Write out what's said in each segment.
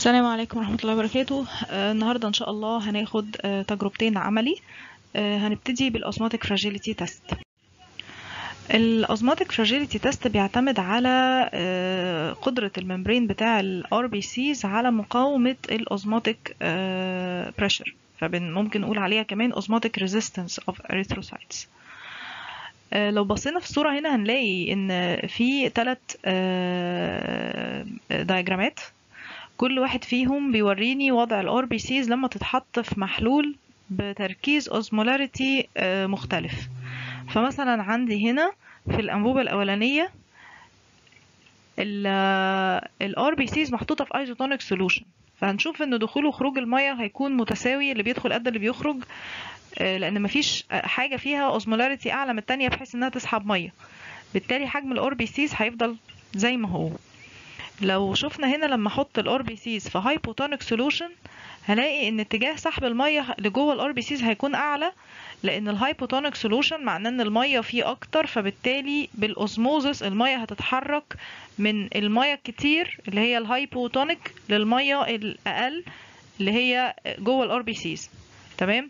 السلام عليكم ورحمة الله وبركاته آه، النهاردة إن شاء الله هناخد آه، تجربتين عملي آه، هنبتدي بالأوزماتيك فراجيليتي تيست الأوزماتيك فراجيليتي تيست بيعتمد على آه، قدرة الممبرين بتاع ال RBCs على مقاومة الأوزماتيك بريشر فممكن نقول عليها كمان أوزماتيك resistance of erythrocytes آه، لو بصينا في الصورة هنا هنلاقي إن في ثلاث دايجرامات كل واحد فيهم بيوريني وضع ال RBCs لما تتحط في محلول بتركيز osmolarity آه، مختلف فمثلا عندي هنا في الأنبوبة الأولانية ال ال RBCs محطوطة في isotonic solution فهنشوف ان دخول وخروج المية هيكون متساوي اللي بيدخل قد اللي بيخرج آه، لان مفيش حاجة فيها osmolarity اعلى من التانية بحيث انها تسحب مية بالتالي حجم ال RBCs هيفضل زي ما هو لو شفنا هنا لما احط ال RBCs في hypotonic solution هلاقي ان اتجاه سحب المية لجوه ال RBCs هيكون اعلى لان الهايبوتونيك سولوشن معناه ان الميه فيه اكتر فبالتالي بالاوزموزس الميه هتتحرك من الميه الكتير اللي هي الهايبوتونيك للميه الاقل اللي هي جوه الار بي سيز تمام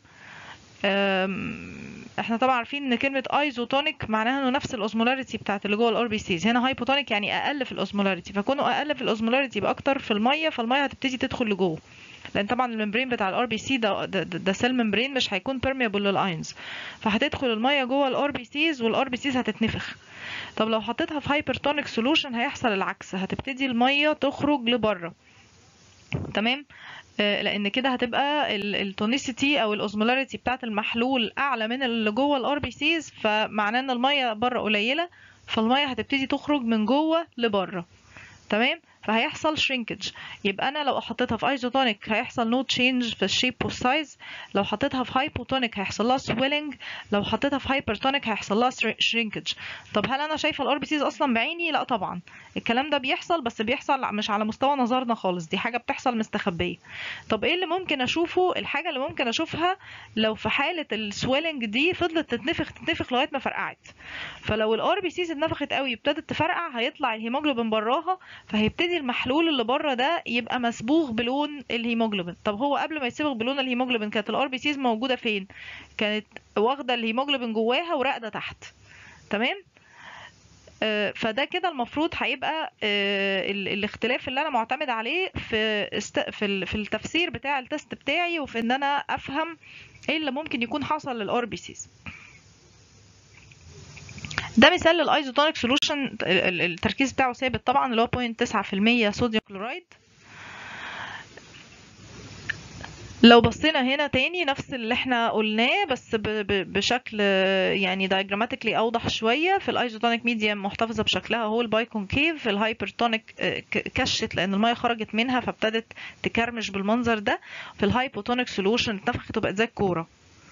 أم، احنا طبعا عارفين ان كلمه ايزوتونيك معناها انه نفس الاوزمولاريتي بتاعت اللي جوه الار بي سيز هنا هايبوتونيك يعني اقل في الاوزمولاريتي فكونه اقل في الاوزمولاريتي يبقى اكتر في الميه فالميه هتبتدي تدخل لجوه لان طبعا الممبرين بتاع الار بي سي ده ده, ده, ده سيل ممبرين مش هيكون بيرميبل للاينز فهتدخل الميه جوه الار بي سيز والار بي سيز هتتنفخ طب لو حطيتها في هايبرتونيك سولوشن هيحصل العكس هتبتدي الميه تخرج لبره تمام آه، لان كده هتبقى التونيسيتي او الاوزمولاريتي بتاعت المحلول اعلى من اللي جوه الار بي سيز فمعناه ان الميه بره قليله فالميه هتبتدي تخرج من جوه لبره تمام فهيحصل shrinkage يبقى انا لو حطيتها في ايزوتونيك هيحصل no change في الشيب والسايز لو حطيتها في هايبوتونيك هيحصل لها swelling لو حطيتها في هايبرتونيك هيحصل لها shrinkage طب هل انا شايفه الار بي سيز اصلا بعيني لا طبعا الكلام ده بيحصل بس بيحصل مش على مستوى نظرنا خالص دي حاجه بتحصل مستخبيه طب ايه اللي ممكن اشوفه الحاجه اللي ممكن اشوفها لو في حاله السويلنج دي فضلت تتنفخ تتنفخ لغايه ما فرقعت فلو الار بي سيز اتنفخت قوي ابتدت تفرقع هيطلع الهيموجلوبين براها فهيبتدي المحلول اللي بره ده يبقى مسبوغ بلون الهيموجلوبين طب هو قبل ما يصبغ بلون الهيموجلوبين كانت الار بي سيز موجوده فين كانت واخده الهيموجلوبين جواها وراقده تحت تمام آه، فده كده المفروض هيبقى آه، ال- الاختلاف اللي انا معتمد عليه في است... في ال- في التفسير بتاع التست بتاعي وفي ان انا افهم ايه اللي ممكن يكون حصل للار بي سيز ده مثال للايزوتونيك سولوشن التركيز بتاعه ثابت طبعا اللي هو 0.9% صوديوم كلورايد لو بصينا هنا تاني نفس اللي احنا قلناه بس ب ب بشكل آه، يعني diagrammatically اوضح شويه في الايزوتونيك ميديم محتفظه بشكلها هو البايكونكيف في الهايبرتونيك آه، ك- كشت لان الميه خرجت منها فابتدت تكرمش بالمنظر ده في الهايبوتونيك سولوشن اتنفخت وبقت زي الكوره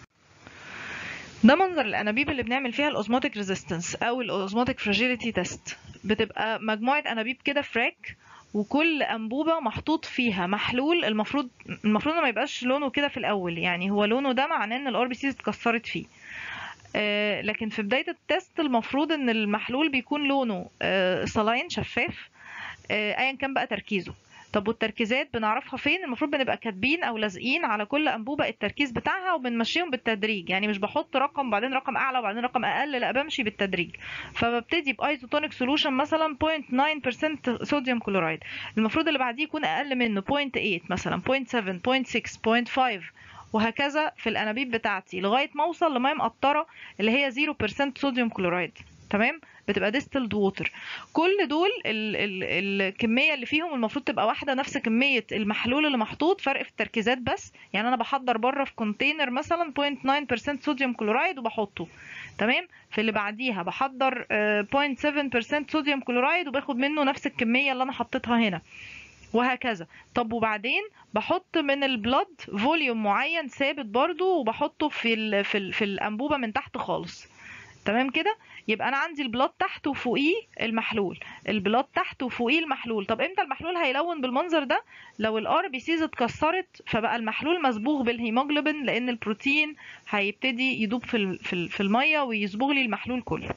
ده منظر الانابيب اللي بنعمل فيها الاوزموتيك ريزيستنس او الاوزموتيك فراجيليتي تيست بتبقى مجموعه انابيب كده فراك وكل انبوبه محطوط فيها محلول المفروض المفروض إنه ما يبقاش لونه كده في الاول يعني هو لونه ده معناه ان الار بي سيز اتكسرت فيه آه، لكن في بدايه التست المفروض ان المحلول بيكون لونه صلاين شفاف آه، ايا كان بقى تركيزه طب والتركيزات بنعرفها فين المفروض بنبقى كاتبين او لازقين على كل انبوبه التركيز بتاعها وبنمشيهم بالتدريج يعني مش بحط رقم بعدين رقم اعلى وبعدين رقم اقل لا بمشي بالتدريج فببتدي بايزوتونيك سولوشن مثلا 0.9% صوديوم كلورايد المفروض اللي بعديه يكون اقل منه 0.8 مثلا 0.7 0.6 0.5 وهكذا في الانابيب بتاعتي لغايه ما اوصل لميه مقطره اللي هي 0% صوديوم كلورايد تمام بتبقى ديستلد ووتر كل دول ال ال الكميه اللي فيهم المفروض تبقى واحده نفس كميه المحلول اللي محطوط فرق في التركيزات بس يعني انا بحضر بره في كونتينر مثلا 0.9% صوديوم كلورايد وبحطه تمام في اللي بعديها بحضر آه، 0.7% صوديوم كلورايد وباخد منه نفس الكميه اللي انا حطيتها هنا وهكذا طب وبعدين بحط من البلد فوليوم معين ثابت برضو وبحطه في ال في ال في الانبوبه من تحت خالص تمام كده يبقى انا عندي البلاد تحت وفوقيه المحلول البلاد تحت وفوقيه المحلول طب امتى المحلول هيلون بالمنظر ده لو الار بي سيز اتكسرت فبقى المحلول مصبوغ بالهيموجلوبين لان البروتين هيبتدي يدوب في ال- في ال- في الميه ويصبغ لي المحلول كله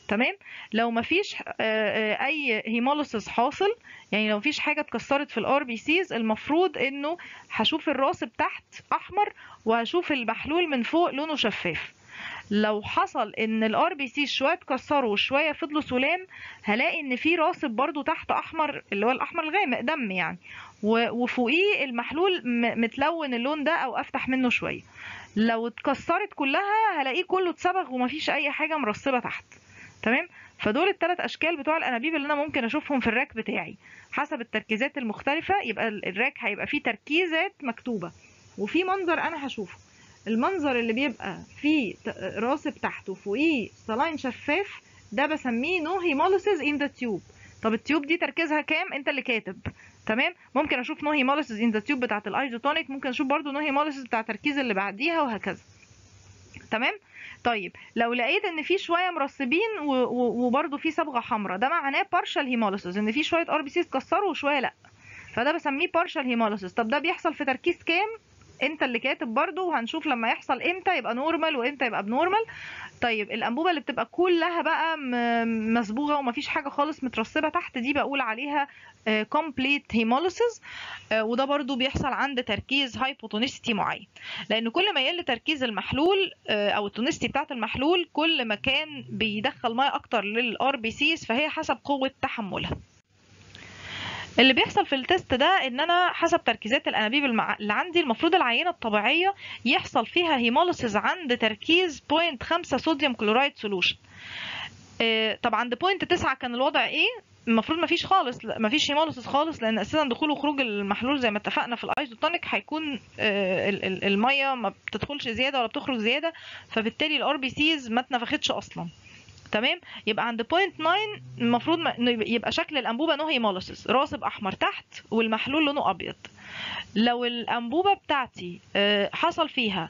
تمام لو مفيش آه، آه، اي هيموليسيس حاصل يعني لو مفيش حاجه اتكسرت في الار بي سيز المفروض انه هشوف الراس تحت احمر وهشوف المحلول من فوق لونه شفاف لو حصل ان الار بي سي شويه اتكسروا وشويه فضلوا سلام هلاقي ان في راسب برضو تحت احمر اللي هو الاحمر الغامق دم يعني و- وفوقيه المحلول م- متلون اللون ده او افتح منه شويه لو اتكسرت كلها هلاقيه كله اتصبغ ومفيش اي حاجه مرسبه تحت تمام فدول الثلاث اشكال بتوع الانابيب اللي انا ممكن اشوفهم في الراك بتاعي حسب التركيزات المختلفه يبقى ال- الراك هيبقى فيه تركيزات مكتوبه وفي منظر انا هشوفه المنظر اللي بيبقى فيه ت- راسب تحت وفوقيه صلاين شفاف ده بسميه نو هيموليسيس ان ذا تيوب طب التيوب دي تركيزها كام انت اللي كاتب تمام ممكن اشوف نو هيموليسيس ان ذا تيوب بتاعه الايزوتونيك ممكن اشوف برضو نو هيموليسيس بتاع التركيز اللي بعديها وهكذا تمام طيب لو لقيت ان في شويه مرسبين و- و- وبرضو في صبغه حمراء ده معناه بارشال هيموليسيس ان في شويه ار بي سي اتكسروا وشويه لا فده بسميه بارشال هيموليسيس طب ده بيحصل في تركيز كام انت اللي كاتب برضو وهنشوف لما يحصل امتى يبقى نورمال وامتى يبقى ابنورمال طيب الانبوبه اللي بتبقى كلها بقى م- مصبوغه ومفيش حاجه خالص مترسبه تحت دي بقول عليها كومبليت هيموليسيس وده برضو بيحصل عند تركيز هايبوتونيستي معين لان كل ما يقل تركيز المحلول آه، او التونستي بتاعت المحلول كل ما كان بيدخل ميه اكتر للار بي سيز فهي حسب قوه تحملها اللي بيحصل في التست ده ان انا حسب تركيزات الانابيب المع... اللي عندي المفروض العينه الطبيعيه يحصل فيها هيموليسيس عند تركيز 0.5 صوديوم كلورايد سولوشن طب عند 0.9 كان الوضع ايه المفروض مفيش خالص لا، مفيش هيموليسيس خالص لان اساسا دخول وخروج المحلول زي ما اتفقنا في الايزوتونيك هيكون آه، ال- ال- الميه ما بتدخلش زياده ولا بتخرج زياده فبالتالي الار بي سيز ما اتنفختش اصلا تمام يبقى عند 0.9 المفروض ما- إنه يبقى- يبقى شكل الانبوبه نو هيموليسيس راسب احمر تحت والمحلول لونه ابيض لو الانبوبه بتاعتي آه، حصل فيها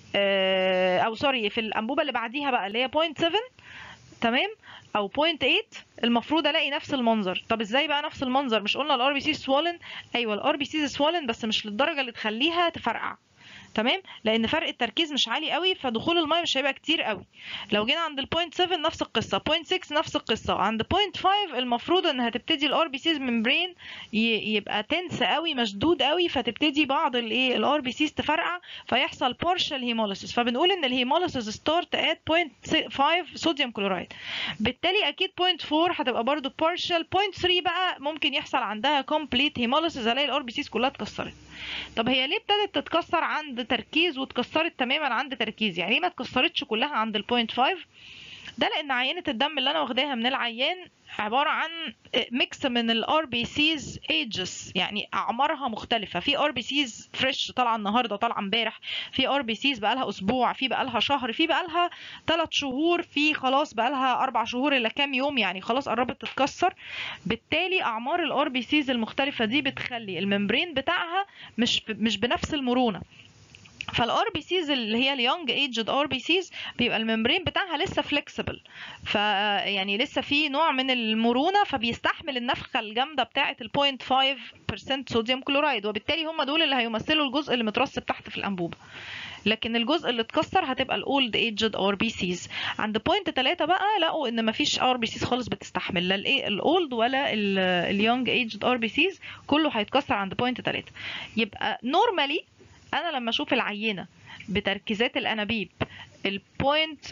آه، او سوري في الانبوبه اللي بعديها بقى اللي هي 0.7 تمام او 0.8 المفروض الاقي نفس المنظر طب ازاي بقى نفس المنظر مش قلنا الار بي سي سوالن ايوه الار بي سي سوالن بس مش للدرجه اللي تخليها تفرقع تمام لان فرق التركيز مش عالي قوي فدخول الميه مش هيبقى كتير قوي لو جينا عند البوينت 7 نفس القصه بوينت 6 نفس القصه عند بوينت 5 المفروض ان هتبتدي الار بي سيز ممبرين يبقى تنس قوي مشدود قوي فتبتدي بعض الايه الار بي سيز تفرقع فيحصل بارشال هيموليسيس فبنقول ان الهيموليسيس ستارت ات 0.5 صوديوم كلورايد بالتالي اكيد 0.4 هتبقى برضو بارشال 0.3 بقى ممكن يحصل عندها كومبليت هيموليسيس الاقي الار بي سيز كلها اتكسرت طب هي ليه ابتدت تتكسر عند تركيز واتكسرت تماما عند تركيز يعني ليه ما اتكسرتش كلها عند البوينت 5 ده لان عينه الدم اللي انا واخداها من العيان عباره عن ميكس من الار بي سيز ايجز يعني اعمارها مختلفه في ار بي سيز فريش طالعه النهارده طالعه امبارح في ار بي سيز بقى لها اسبوع في بقى لها شهر في بقى لها 3 شهور في خلاص بقى لها 4 شهور الا كام يوم يعني خلاص قربت تتكسر بالتالي اعمار الار بي سيز المختلفه دي بتخلي الممبرين بتاعها مش مش بنفس المرونه فالار بي سيز اللي هي اليونج ايجد ار بي سيز بيبقى الممبرين بتاعها لسه فليكسبل ف يعني لسه في نوع من المرونه فبيستحمل النفخه الجامده بتاعه ال 0.5% صوديوم كلورايد وبالتالي هم دول اللي هيمثلوا الجزء اللي مترسب تحت في الانبوبه لكن الجزء اللي اتكسر هتبقى الاولد ايجد ار بي سيز عند بوينت 3 بقى لقوا ان مفيش ار بي سيز خالص بتستحمل لا الاولد ولا اليونج ايجد ار بي سيز كله هيتكسر عند بوينت 3 يبقى نورمالي انا لما اشوف العينه بتركيزات الانابيب البوينت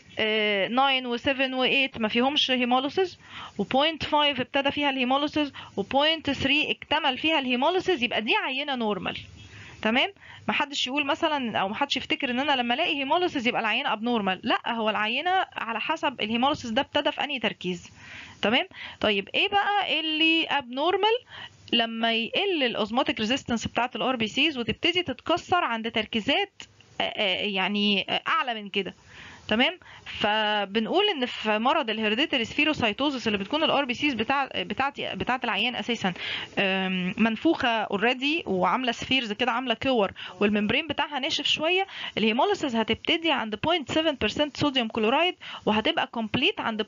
9 و7 و8 ما فيهمش هيموليسيس وبوينت 5 ابتدى فيها الهيموليسيس وبوينت 3 اكتمل فيها الهيموليسيس يبقى دي عينه نورمال تمام ما حدش يقول مثلا او ما حدش يفتكر ان انا لما الاقي هيموليسيس يبقى العينه ابنورمال لا هو العينه على حسب الهيموليسيس ده ابتدى في انهي تركيز تمام طيب ايه بقى اللي ابنورمال لما يقل الاوزموتيك ريزيستنس بتاعه الار بي سيز وتبتدي تتكسر عند تركيزات يعني اعلى من كده تمام فبنقول ان في مرض الهيرديتري سفيروسايتوزس اللي بتكون الار بي سيز بتاع بتاعتي بتاعت العيان اساسا منفوخه اوريدي وعامله سفيرز كده عامله كور والممبرين بتاعها ناشف شويه الهيموليسيس هتبتدي عند 0.7% صوديوم كلورايد وهتبقى كومبليت عند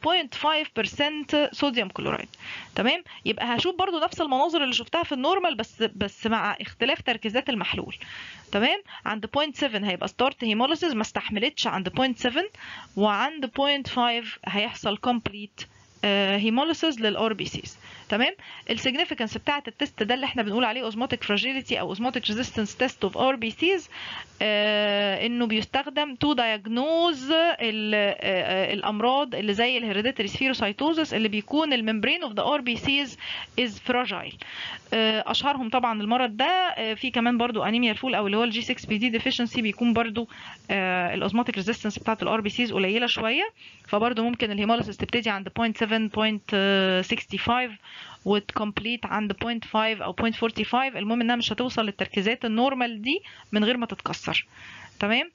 0.5% صوديوم كلورايد تمام يبقى هشوف برضو نفس المناظر اللي شفتها في النورمال بس بس مع اختلاف تركيزات المحلول تمام عند 0.7 هيبقى ستارت هيموليسيس ما استحملتش عند 0.7 وعند 0.5 هيحصل complete هيموليسيس للار بي سيز تمام السيجنيفيكانس بتاعه التست ده اللي احنا بنقول عليه اوزموتيك فراجيليتي او اوزموتيك ريزيستنس تيست اوف ار بي سيز انه بيستخدم تو دايجنوز الامراض اللي زي الهيريديتري سفيروسايتوزس اللي بيكون الممبرين اوف ذا ار بي سيز از فراجايل اشهرهم طبعا المرض ده في كمان برضو انيميا الفول او اللي هو الجي 6 بي دي ديفيشنسي بيكون برضو الاوزموتيك ريزيستنس بتاعه الار بي سيز قليله شويه فبرضو ممكن الهيموليسيس تبتدي عند 0.7 0.65 وتكمبليت عند 0.5 او 0.45 المهم انها مش هتوصل للتركيزات النورمال دي من غير ما تتكسر تمام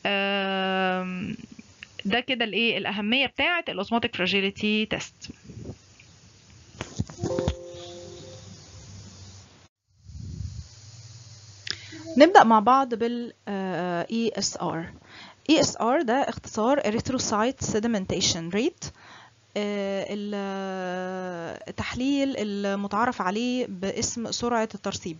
ده كده الايه الاهميه بتاعه الاوزموتيك فراجيليتي تيست نبدأ مع بعض بال ESR ESR ده اختصار Erythrocyte Sedimentation Rate التحليل المتعارف عليه باسم سرعة الترسيب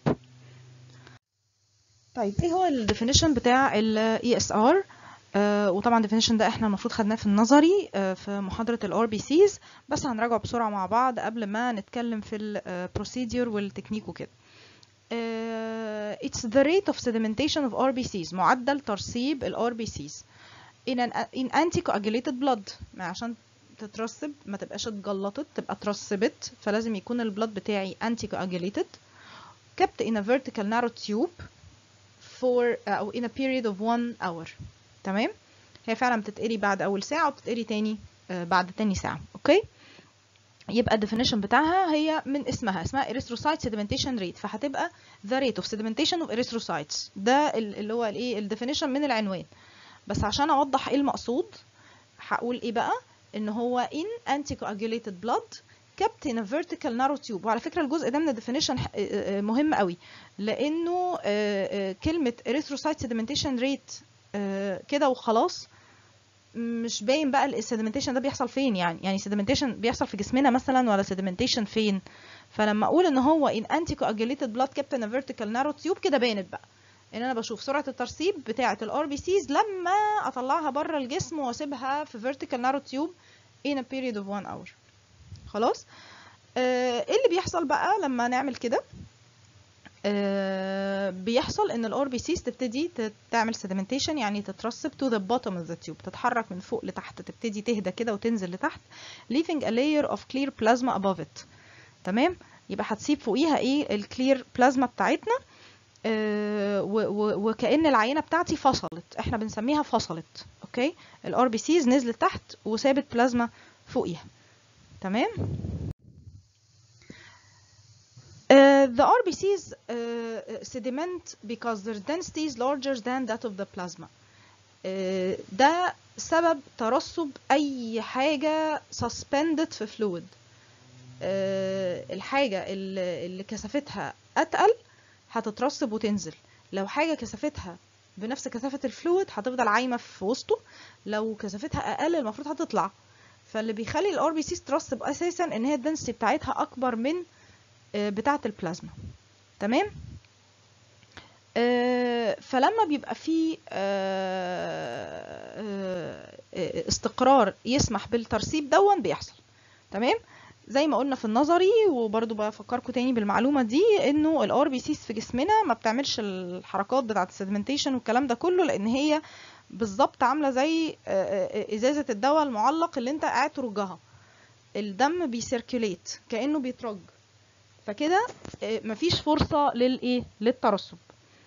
طيب ايه هو الديفينيشن بتاع ال ESR آه وطبعا الديفينيشن ده احنا المفروض خدناه في النظري آه في محاضرة ال RBCs بس هنراجعه بسرعة مع بعض قبل ما نتكلم في البروسيدير والتكنيك وكده Uh, it's the rate of sedimentation of RBCs معدل ترسيب ال RBCs in an in anticoagulated blood عشان تترسب ما تبقاش اتجلطت تبقى اترسبت فلازم يكون البلد بتاعي anticoagulated kept in a vertical narrow tube for uh, أو in a period of one hour تمام هي فعلا بتتقري بعد أول ساعة وبتتقري تاني uh, بعد تاني ساعة أوكي يبقى الديفينيشن بتاعها هي من اسمها اسمها erythrocyte sedimentation rate فهتبقى the rate of sedimentation of erythrocytes ده اللي هو الايه الديفينيشن من العنوان بس عشان اوضح ايه المقصود هقول ايه بقى ان هو in anticoagulated blood kept in a vertical narrow tube وعلى فكره الجزء ده من الديفينيشن مهم قوي لانه كلمه erythrocyte sedimentation rate كده وخلاص مش باين بقى السيدمنتيشن ده بيحصل فين يعني يعني سيدمنتيشن بيحصل في جسمنا مثلا ولا سيدمنتيشن فين فلما اقول ان هو in anticoagulated blood kept in a vertical narrow tube كده بانت بقى ان انا بشوف سرعه الترسيب بتاعه الار بي سيز لما اطلعها بره الجسم واسيبها في vertical narrow tube in a period of one hour خلاص آه ايه اللي بيحصل بقى لما نعمل كده آه بيحصل ان الار بي سيز تبتدي تعمل سيدمنتيشن يعني تترسب to the bottom of the tube تتحرك من فوق لتحت تبتدي تهدى كده وتنزل لتحت leaving a layer of clear plasma above it تمام يبقى هتسيب فوقيها ايه الكلير بلازما بتاعتنا آه وكأن العينة بتاعتي فصلت احنا بنسميها فصلت اوكي الار بي سيز نزلت تحت وسابت بلازما فوقيها تمام Uh, the RBCs uh, sediment because their density is larger than that of the plasma. Uh, ده سبب ترسب أي حاجة suspended في fluid. الحاجة اللي, اللي كثافتها أتقل هتترسب وتنزل. لو حاجة كثافتها بنفس كثافة الفلويد هتفضل عايمة في وسطه. لو كثافتها أقل المفروض هتطلع. فاللي بيخلي الار بي سيز ترسب أساسا إن هي الدنسيتي بتاعتها أكبر من بتاعة البلازما تمام آه فلما بيبقى في آه آه استقرار يسمح بالترسيب دون بيحصل تمام زي ما قلنا في النظري وبرضو بفكركم تاني بالمعلومه دي انه الار بي سيز في جسمنا ما بتعملش الحركات بتاعه السيدمنتيشن والكلام ده كله لان هي بالظبط عامله زي ازازه الدواء المعلق اللي انت قاعد ترجها الدم بيسيركيوليت كانه بيترج فكده مفيش فرصة للايه للترسب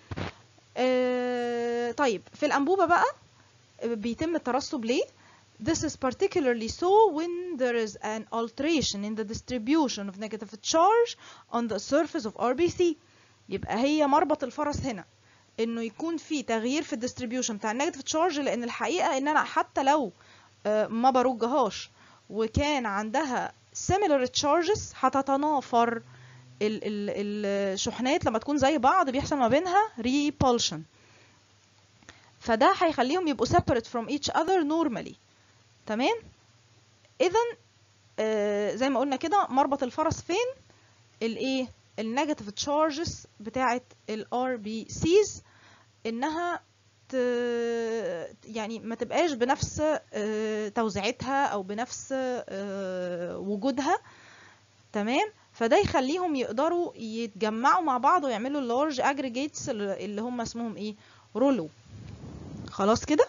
آه طيب في الأنبوبة بقى بيتم الترسب ليه This is particularly so when there is an alteration in the distribution of negative charge on the surface of RBC يبقى هي مربط الفرس هنا انه يكون في تغيير في الديستريبيوشن بتاع النيجاتيف تشارج لان الحقيقه ان انا حتى لو ما برجهاش وكان عندها similar charges هتتنافر الشحنات لما تكون زي بعض بيحصل ما بينها repulsion فده هيخليهم يبقوا separate from each other normally تمام اذا آه زي ما قلنا كده مربط الفرس فين الايه النيجاتيف تشارجز بتاعه الار بي سيز انها يعني ما تبقاش بنفس آه، توزيعتها او بنفس آه، وجودها تمام فده يخليهم يقدروا يتجمعوا مع بعض ويعملوا اللارج اجريجيتس اللي هم اسمهم ايه رولو خلاص كده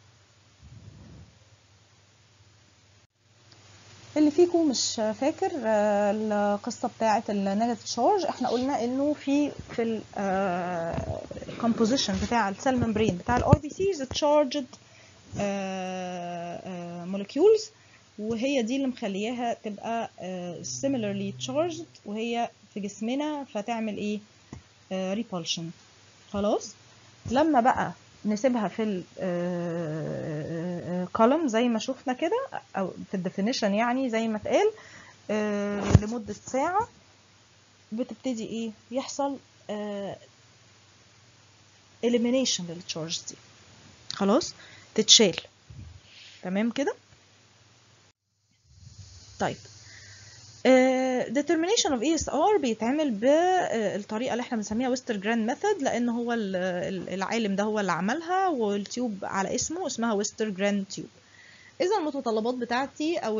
اللي فيكم مش فاكر آه، القصه بتاعه النيجاتيف تشارج احنا قلنا انه في في الكومبوزيشن بتاع السيل ممبرين بتاع الار بي سيز تشارجد مولكيولز وهي دي اللي مخلياها تبقى آه، similarly charged وهي في جسمنا فتعمل ايه ريبولشن خلاص لما بقى نسيبها في الكولوم زي ما شفنا كده او في الديفينيشن يعني زي ما اتقال آه، لمدة ساعة بتبتدي ايه يحصل آه، elimination للتشارج دي خلاص تتشال تمام كده طيب آه، determination of ESR بيتعمل بالطريقة اللي احنا بنسميها ويستر جراند ميثود لأن هو ال- ال- العالم ده هو اللي عملها والتيوب على اسمه اسمها ويستر جراند تيوب إذا المتطلبات بتاعتي أو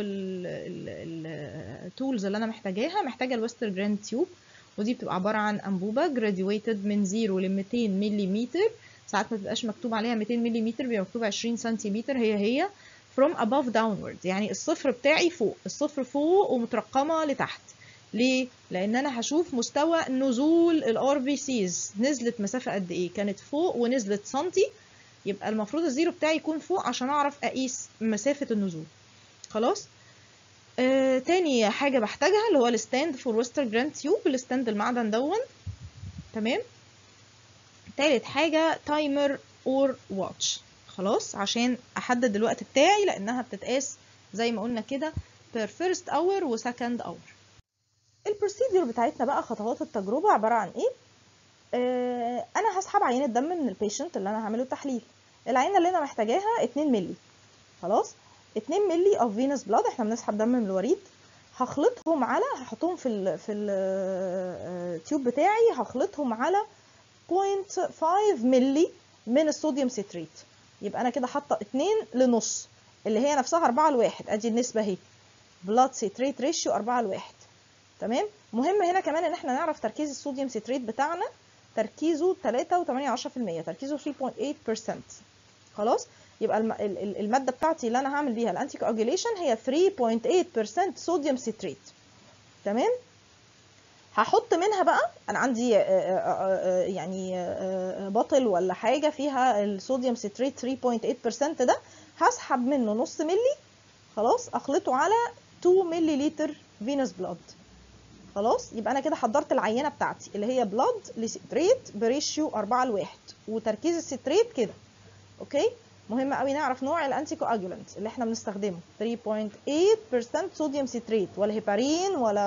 التولز اللي أنا محتاجاها محتاجة الويستر جراند تيوب ودي بتبقى عبارة عن أنبوبة graduated من 0 ل 200 ملم ساعات ما بتبقاش مكتوب عليها 200 ملم بيبقى مكتوب 20 سنتيمتر هي هي from above downward يعني الصفر بتاعي فوق الصفر فوق ومترقمة لتحت ليه؟ لأن أنا هشوف مستوى نزول ال RBCs نزلت مسافة قد إيه كانت فوق ونزلت سنتي يبقى المفروض الزيرو بتاعي يكون فوق عشان أعرف أقيس مسافة النزول خلاص؟ آه تاني حاجة بحتاجها اللي هو الستاند فور ويستر جراند تيوب الستاند المعدن دون تمام تالت حاجة تايمر اور واتش خلاص عشان احدد الوقت بتاعي لانها بتتقاس زي ما قلنا كده per first hour و second hour البروسيدور بتاعتنا بقى خطوات التجربة عبارة عن ايه آه انا هسحب عينة دم من البيشنت اللي انا هعمله تحليل العينة اللي انا محتاجاها 2 ملي خلاص 2 ملي of venous blood احنا بنسحب دم من الوريد هخلطهم على هحطهم في ال في التيوب بتاعي هخلطهم على 0.5 ملي من الصوديوم سيتريت يبقى انا كده حاطه 2 لنص اللي هي نفسها 4 لواحد ادي النسبه اهي بلاد سيتريت ريشيو 4 لواحد تمام مهم هنا كمان ان احنا نعرف تركيز الصوديوم سيتريت بتاعنا تركيزه 3.8% تركيزه 3.8% خلاص يبقى الم... الماده بتاعتي اللي انا هعمل بيها الانتي كواجيليشن هي 3.8% صوديوم سيتريت تمام هحط منها بقى انا عندي يعني بطل ولا حاجه فيها الصوديوم سيتريت 3.8% ده هسحب منه نص ملي خلاص اخلطه على 2 ملي لتر فينوس بلاد خلاص يبقى انا كده حضرت العينه بتاعتي اللي هي بلاد لسيتريت بريشيو 4 لواحد وتركيز السيتريت كده اوكي مهم قوي نعرف نوع الانتي كواجولانت اللي احنا بنستخدمه 3.8% صوديوم سيتريت ولا هيبارين ولا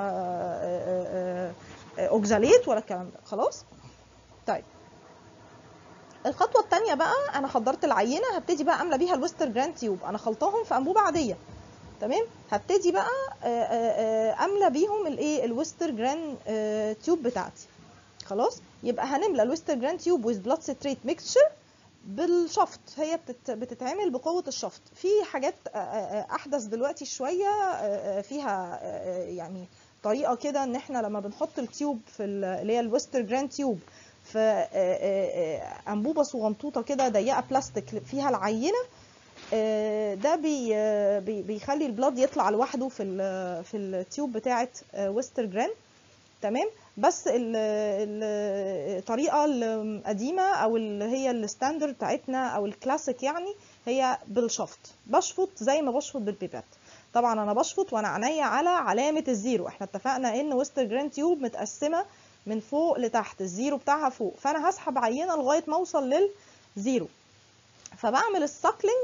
اوكزاليت ولا الكلام ده خلاص طيب الخطوه الثانيه بقى انا حضرت العينه هبتدي بقى املى بيها الويستر جراند تيوب انا خلطاهم في انبوبه عاديه تمام هبتدي بقى املى بيهم الايه الويستر جراند تيوب بتاعتي خلاص يبقى هنملى الويستر جراند تيوب ويز بلاد سيتريت ميكستشر بالشفط هي بتت... بتتعمل بقوة الشفط في حاجات أحدث دلوقتي شوية فيها يعني طريقة كده إن إحنا لما بنحط التيوب في اللي هي الويستر جراند تيوب في أنبوبة صغنطوطة كده ضيقة بلاستيك فيها العينة ده بي بيخلي البلاد يطلع لوحده في ال في التيوب بتاعة ويستر جراند تمام بس الطريقه القديمه او اللي هي الستاندرد بتاعتنا او الكلاسيك يعني هي بالشفط بشفط زي ما بشفط بالبيبات طبعا انا بشفط وانا عينيا على علامه الزيرو احنا اتفقنا ان ويستر جراند تيوب متقسمه من فوق لتحت الزيرو بتاعها فوق فانا هسحب عينه لغايه ما اوصل للزيرو فبعمل الساكلينج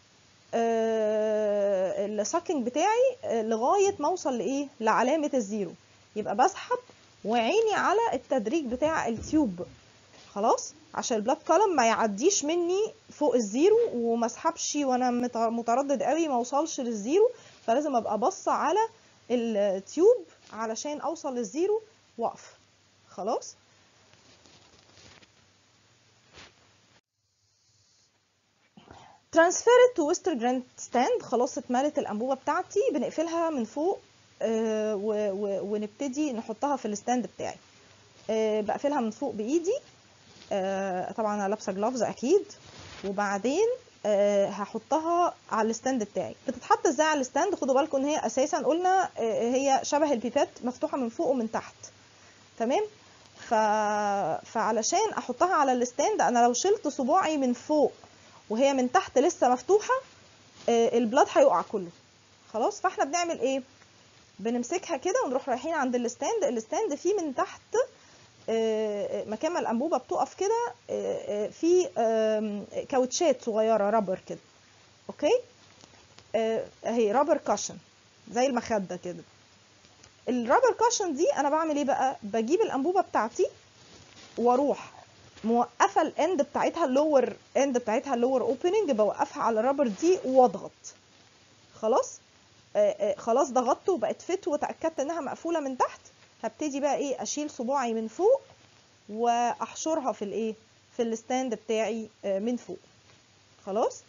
آه الساكلينج بتاعي آه لغايه ما اوصل لايه لعلامه الزيرو يبقى بسحب وعيني على التدريج بتاع التيوب خلاص عشان البلاد كولم ما يعديش مني فوق الزيرو وما اسحبش وانا متردد قوي ما اوصلش للزيرو فلازم ابقى باصه على التيوب علشان اوصل للزيرو واقف خلاص transfer it to western grand stand خلاص اتملت الانبوبه بتاعتي بنقفلها من فوق آه، و- و- ونبتدي نحطها في الستاند بتاعي آه، بقفلها من فوق بايدي آه، طبعا انا لابسه جلافز اكيد وبعدين آه، هحطها على الستاند بتاعي بتتحط ازاي على الستاند خدوا بالكم ان هي اساسا قلنا آه، هي شبه البيبات مفتوحه من فوق ومن تحت تمام ف... فعلشان احطها على الستاند انا لو شلت صباعي من فوق وهي من تحت لسه مفتوحه آه، البلاد هيقع كله خلاص فاحنا بنعمل ايه بنمسكها كده ونروح رايحين عند الستاند الستاند فيه من تحت آه، مكان ما الانبوبه بتقف كده آه، آه، في آم، كاوتشات صغيره رابر كده اوكي آه، اهي رابر كاشن زي المخده كده الرابر كاشن دي انا بعمل ايه بقى بجيب الانبوبه بتاعتي واروح موقفه الاند بتاعتها اللور اند بتاعتها اللور اوبننج بوقفها على الرابر دي واضغط خلاص آه آه خلاص ضغطت وبقت فت وتاكدت انها مقفوله من تحت هبتدي بقى ايه اشيل صباعي من فوق واحشرها في الايه في الستاند بتاعي آه من فوق خلاص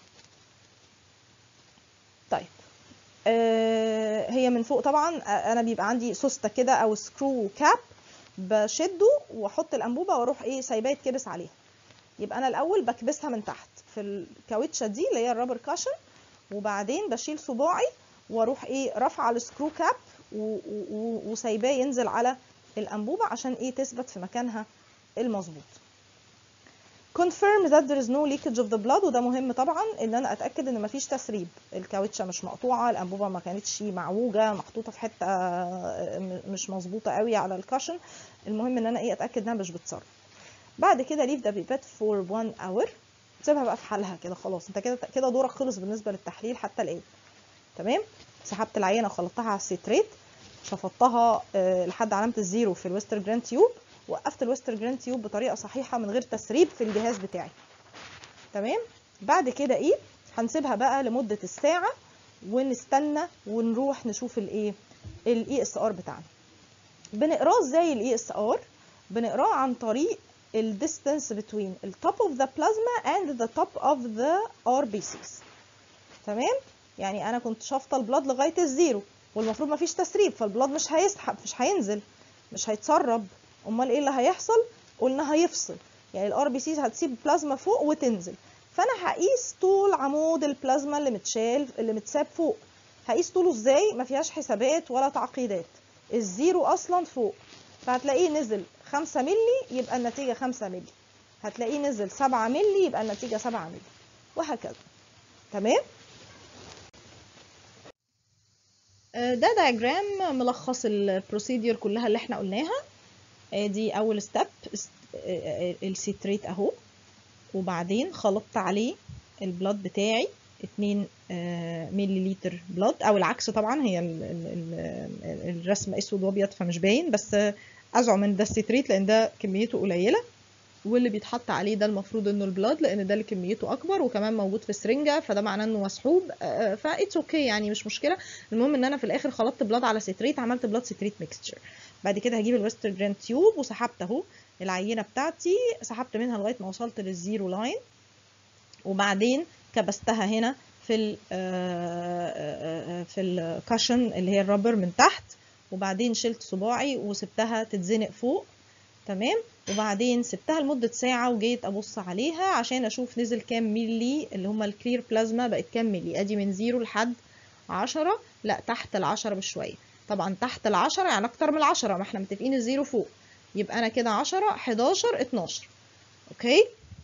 طيب آه هي من فوق طبعا آه، انا بيبقى عندي سوسته كده او سكرو كاب بشده واحط الانبوبه واروح ايه سايباه يتكبس عليها يبقى انا الاول بكبسها من تحت في الكاوتشه دي اللي هي الرابر كاشن وبعدين بشيل صباعي واروح ايه رافعه السكرو كاب و- و- وسايباه ينزل على الانبوبه عشان ايه تثبت في مكانها المظبوط confirm that there is no leakage of the blood وده مهم طبعا ان انا اتاكد ان مفيش تسريب الكاوتشه مش مقطوعه الانبوبه ما كانتش معوجه محطوطه في حته آه، م- مش مظبوطه قوي على الكاشن المهم ان انا ايه اتاكد انها مش بتصرف بعد كده leave the pipette for one hour سيبها بقى في حالها كده خلاص انت كده كده دورك خلص بالنسبه للتحليل حتى الان تمام سحبت العينه وخلطتها على السيتريت شفطتها آه، لحد علامه الزيرو في الويستر جراند تيوب وقفت الويستر جراند تيوب بطريقه صحيحه من غير تسريب في الجهاز بتاعي تمام بعد كده ايه هنسيبها بقى لمده الساعه ونستنى ونروح نشوف الايه الاي اس ار بتاعنا بنقراه ازاي الاي اس ار بنقراه عن طريق ال distance between ال top of the plasma and the top of the RBCs تمام يعني انا كنت شافطه البلاد لغايه الزيرو والمفروض مفيش تسريب فالبلاد مش هيسحب مش هينزل مش هيتسرب امال ايه اللي هيحصل قلنا هيفصل يعني الار بي سيز هتسيب بلازما فوق وتنزل فانا هقيس طول عمود البلازما اللي متشال اللي متساب فوق هقيس طوله ازاي ما فيهاش حسابات ولا تعقيدات الزيرو اصلا فوق فهتلاقيه نزل 5 مللي يبقى النتيجه 5 مللي هتلاقيه نزل 7 مللي يبقى النتيجه 7 مللي وهكذا تمام آه، ده دايجرام ملخص البروسيدير كلها اللي احنا قلناها ادي اول ستيب السيتريت اهو وبعدين خلطت عليه البلاد بتاعي 2 ملي لتر بلاد او العكس طبعا هي ال ال ال الرسم اسود وابيض فمش باين بس ازعم ان ده السيتريت لان ده كميته قليله واللي بيتحط عليه ده المفروض انه البلاد لان ده اللي كميته اكبر وكمان موجود في سرنجه فده معناه انه مسحوب فايتس اوكي يعني مش مشكله المهم ان انا في الاخر خلطت بلاد على سيتريت عملت بلاد سيتريت ميكستشر بعد كده هجيب الويستر جراند تيوب وسحبت اهو العينه بتاعتي سحبت منها لغايه ما وصلت للزيرو لاين وبعدين كبستها هنا في ال في الكاشن اللي هي الرابر من تحت وبعدين شلت صباعي وسبتها تتزنق فوق تمام وبعدين سبتها لمدة ساعة وجيت أبص عليها عشان أشوف نزل كام ملي اللي هما الكلير بلازما بقت كام ملي أدي من زيرو لحد عشرة لا تحت العشرة بشوية طبعا تحت العشرة يعني أكتر من العشرة ما احنا متفقين الزيرو فوق يبقى أنا كده عشرة حداشر اتناشر أوكي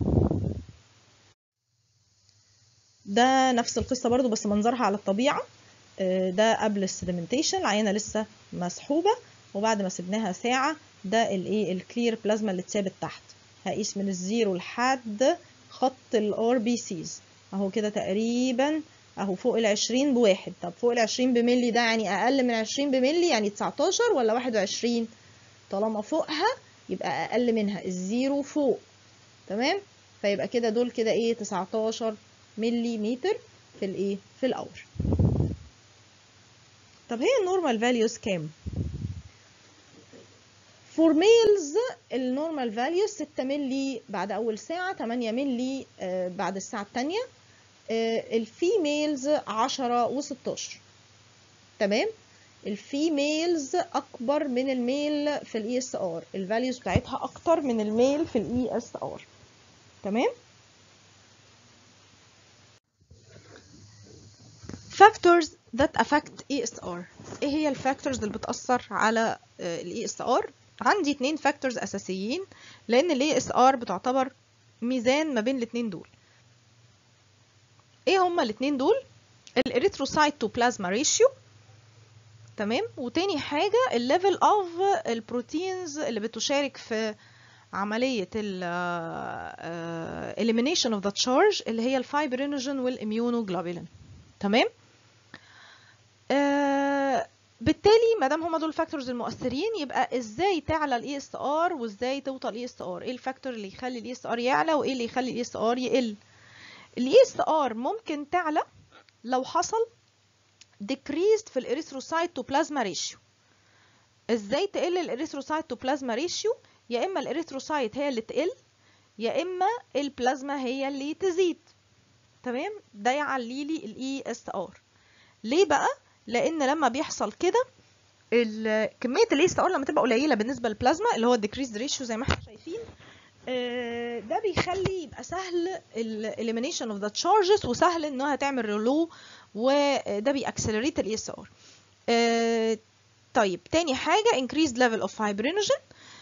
ده نفس القصة برضو بس منظرها على الطبيعة ده قبل السيدمنتيشن العينة لسه مسحوبة وبعد ما سبناها ساعة ده الايه الكلير بلازما اللي اتثابت تحت هقيس من الزيرو لحد خط الار بي سيز اهو كده تقريبا اهو فوق العشرين بواحد طب فوق العشرين بملي ده يعني اقل من عشرين بملي يعني تسعتاشر ولا واحد وعشرين طالما فوقها يبقى اقل منها الزيرو فوق تمام فيبقى كده دول كده ايه تسعتاشر ملي متر في الايه في الاور طب هي النورمال فاليوز كام فور ميلز النورمال فاليوز 6 ملي بعد اول ساعه 8 ملي بعد الساعه الثانيه الفيميلز 10 و16 تمام الفيميلز اكبر من الميل في الاي اس ار الفاليوز بتاعتها اكتر من الميل في الاي اس ار تمام factors that affect ESR ايه هي الفاكتورز اللي بتأثر على الاي اس ار عندي اتنين فاكتورز اساسيين لان الاي اس ار بتعتبر ميزان ما بين الاتنين دول ايه هما الاتنين دول الاريثروسايت تو بلازما ريشيو تمام وتاني حاجة الليفل اوف البروتينز اللي بتشارك في عملية ال elimination of the charge اللي هي الفايبرينوجين والاميونوجلوبولين تمام آه بالتالي ما دام هما دول الفاكتورز المؤثرين يبقى ازاي تعلى الاي اس ار وازاي توصل اي اس ار ايه الفاكتور اللي يخلي الاي اس ار يعلى وايه اللي يخلي الاي اس ار يقل الاي اس ار ممكن تعلى لو حصل decreased في الاريثروسايت تو بلازما ريشيو ازاي تقل الاريثروسايت تو بلازما ريشيو يا اما الاريثروسايت هي اللي تقل يا اما البلازما هي اللي تزيد تمام ده يعلي لي الاي اس ار ليه بقى لان لما بيحصل كده كميه الاي اس ار لما تبقى قليله بالنسبه للبلازما اللي هو الديكريز ريشيو زي ما احنا شايفين ده بيخلي يبقى سهل الاليمينيشن اوف ذا تشارجز وسهل انها تعمل ريلو وده بيأكسلريت الاي اس ار طيب تاني حاجه increased level of fibrinogen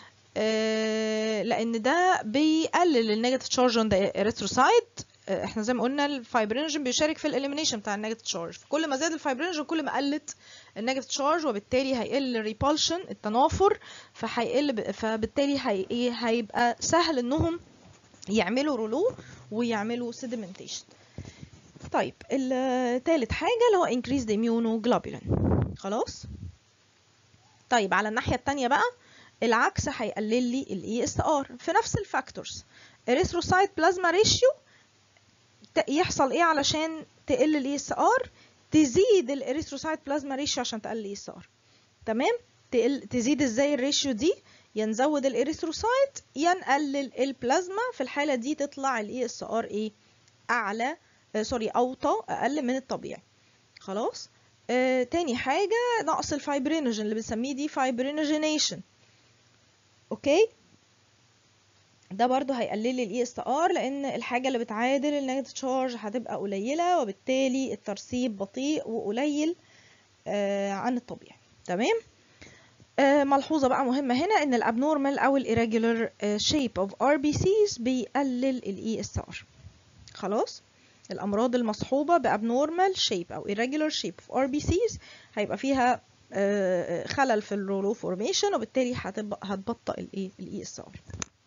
لان ده بيقلل النيجاتيف تشارج اون ذا erythrocyte احنا زي ما قلنا الفايبرينوجين بيشارك في الاليمينيشن بتاع النيجاتيف تشارج كل ما زاد الفايبرينوجين كل ما قلت النيجاتيف تشارج وبالتالي هيقل الريبالشن التنافر فهيقل ب... فبالتالي هي... هيبقى سهل انهم يعملوا رولو ويعملوا سيديمنتيشن طيب الثالث حاجه اللي هو increased immunoglobulin خلاص طيب على الناحيه الثانيه بقى العكس هيقلل لي الاي اس ار في نفس الفاكتورز erythrocyte plasma ratio يحصل ايه علشان تقل الاي اس ار تزيد الاريثروسايت بلازما ريشيو عشان تقلل الاي اس ار تمام تقل تزيد ازاي الريشيو دي يا نزود الاريثروسايت يا نقلل البلازما في الحاله دي تطلع الاي اس ار ايه اعلى آه سوري اوطى اقل من الطبيعي خلاص آه تاني حاجه نقص الفايبرينوجين اللي بنسميه دي فايبرينوجينيشن اوكي ده برضو هيقلل لي الاي اس ار لان الحاجه اللي بتعادل النيجاتيف تشارج هتبقى قليله وبالتالي الترسيب بطيء وقليل آه عن الطبيعي تمام آه ملحوظه بقى مهمه هنا ان الابنورمال او الirregular شيب اوف ار بي سيز بيقلل الاي اس ار خلاص الامراض المصحوبه بابنورمال شيب او irregular shape of RBCs هيبقى فيها آه خلل في الرولو فورميشن وبالتالي هتبطئ الايه الاي اس ار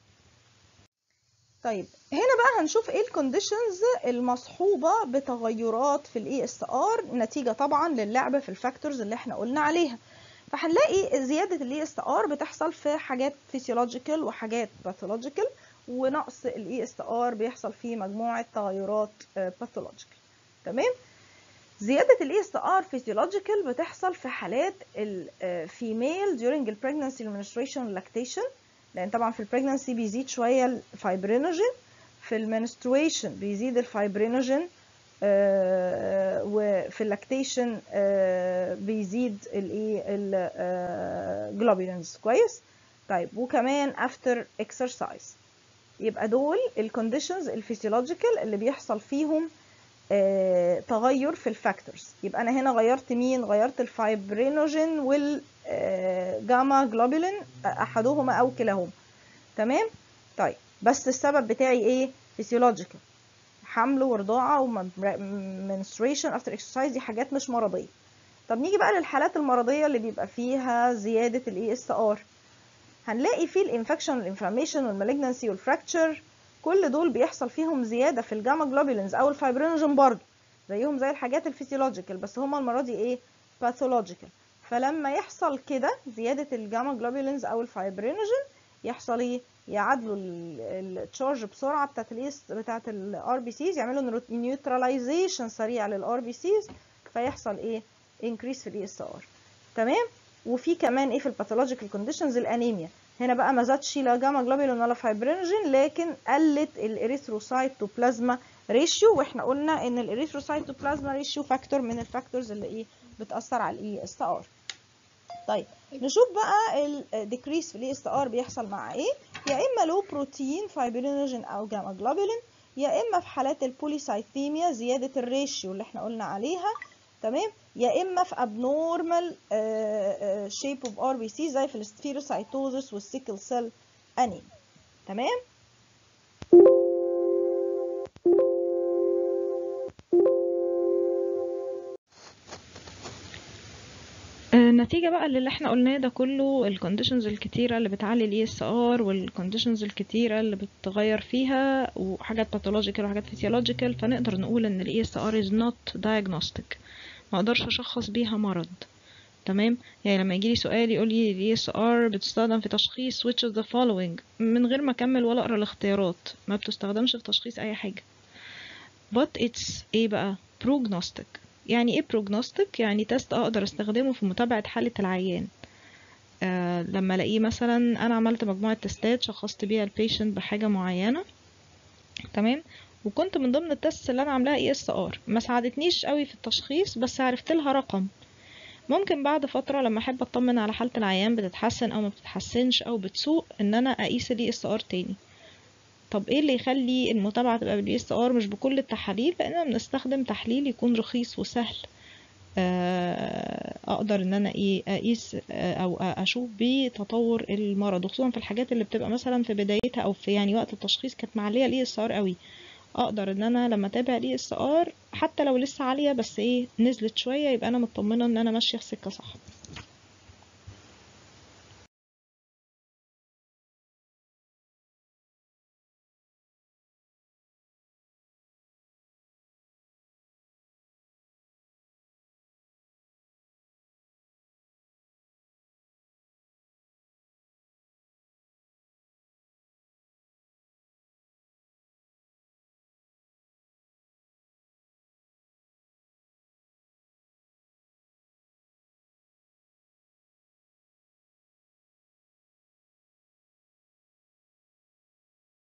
طيب هنا بقى هنشوف ايه الكونديشنز المصحوبه بتغيرات في الاي اس ار نتيجه طبعا للعب في الفاكتورز اللي احنا قلنا عليها فهنلاقي زياده الاي اس ار بتحصل في حاجات فيسيولوجيكال وحاجات باثولوجيكال ونقص الاي اس ار بيحصل فيه مجموعه تغيرات باثولوجيكال تمام زيادة ال ESR physiological بتحصل في حالات الفيميل during ال pregnancy administration lactation لان طبعا في البريجنانسي بيزيد شويه الفايبرينوجين في المنسترويشن بيزيد الفايبرينوجين آه وفي اللاكتيشن آه بيزيد الايه الجلوبولينز كويس طيب وكمان افتر اكسرسايز يبقى دول الكونديشنز الفسيولوجيكال اللي بيحصل فيهم آه تغير في الفاكتورز يبقى انا هنا غيرت مين غيرت الفايبرينوجين والجاما جلوبولين احدهما او كلاهما تمام طيب بس السبب بتاعي ايه فيسيولوجيكال حمل ورضاعه ومنستريشن افتر اكسرسايز دي حاجات مش مرضيه طب نيجي بقى للحالات المرضيه اللي بيبقى فيها زياده الاي اس ار هنلاقي فيه الانفكشن والانفلاميشن والمالجنسي والفراكتشر كل دول بيحصل فيهم زياده في الجاما جلوبولينز او الفايبرينوجين برضه زيهم زي الحاجات الفيسيولوجيكال بس هما المره دي ايه باثولوجيكال فلما يحصل كده زياده الجاما جلوبولينز او الفايبرينوجين يحصل ايه يعادلوا التشارج بسرعه بتاعت الاس بتاعت الار بي سيز يعملوا نيوتراليزيشن سريع للار بي سيز فيحصل ايه انكريس في الاي اس ار تمام وفي كمان ايه في الباثولوجيكال كونديشنز الانيميا هنا بقى ما زادش لا جاما جلوبولين ولا فايبرينوجين لكن قلت الاريثروسايت تو بلازما ريشيو واحنا قلنا ان الاريثروسايت تو بلازما ريشيو فاكتور من الفاكتورز اللي ايه بتاثر على الاي اس ار طيب نشوف بقى الديكريس في الاي اس ار بيحصل مع ايه يا اما لو بروتين فايبرينوجين او جاما جلوبولين يا اما في حالات البوليسايثيميا زياده الريشيو اللي احنا قلنا عليها تمام يا اما في abnormal shape of RBC زي في السفيروسايتوزس والسيكل سيل انيميا تمام النتيجة بقى اللي احنا قلناه ده كله الكونديشنز الكتيرة اللي بتعلي الاي اس ار والكونديشنز الكتيرة اللي بتغير فيها وحاجات باثولوجيكال وحاجات فيسيولوجيكال فنقدر نقول ان الاي اس ار is not diagnostic ما اقدرش اشخص بيها مرض تمام يعني لما يجيلي سؤال يقول لي الاي اس ار بتستخدم في تشخيص which of the following من غير ما اكمل ولا اقرا الاختيارات ما بتستخدمش في تشخيص اي حاجة but it's ايه بقى prognostic يعني ايه prognostic يعني تيست اقدر استخدمه في متابعة حالة العيان آه لما الاقيه مثلا انا عملت مجموعة تستات شخصت بيها البيشنت بحاجة معينة تمام وكنت من ضمن التست اللي انا عاملاها اي اس ار ما ساعدتنيش قوي في التشخيص بس عرفت لها رقم ممكن بعد فترة لما احب اطمن على حالة العيان بتتحسن او ما بتتحسنش او بتسوء ان انا اقيس الاي اس ار تاني طب ايه اللي يخلي المتابعة تبقى بالاي اس ار مش بكل التحاليل لاننا بنستخدم تحليل يكون رخيص وسهل اقدر ان انا ايه اقيس او اشوف بيه تطور المرض وخصوصا في الحاجات اللي بتبقى مثلا في بدايتها او في يعني وقت التشخيص كانت معليه الاي اس ار قوي اقدر ان انا لما اتابع الاي اس ار حتى لو لسه عاليه بس ايه نزلت شويه يبقى انا مطمنه ان انا ماشيه في سكه صح